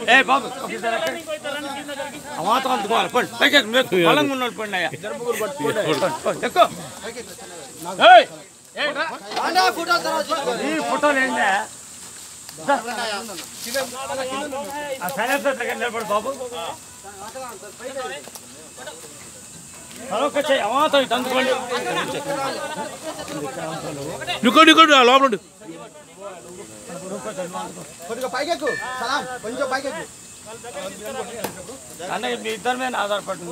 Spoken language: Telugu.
ఏ బాబు ఒకసారి ఎక్కండి. ఆ మాత్రం అందుకోవాలి పండి పైకి ఎక్కు, మీరు బలంగా ఉన్నోళ్ళు పండి అయ్యా పండి, ఎక్కు ఏయ్, ఏంట్రా? ఈ ఫోటోలు ఏంటా ఆ సైలెన్స్ దగ్గర నిలబడు బాబు మరొక చెయ్యి అమాతం ఇటు అందుకోండి ఇంకోటి ఇంకోటి ఆ లోపల ఉండు. కొద్దిగా పైకెక్కు సలాం కొంచెం పైకెక్కు అన్నయ్య మీ ఇద్దరి మీద ఆధారపడింది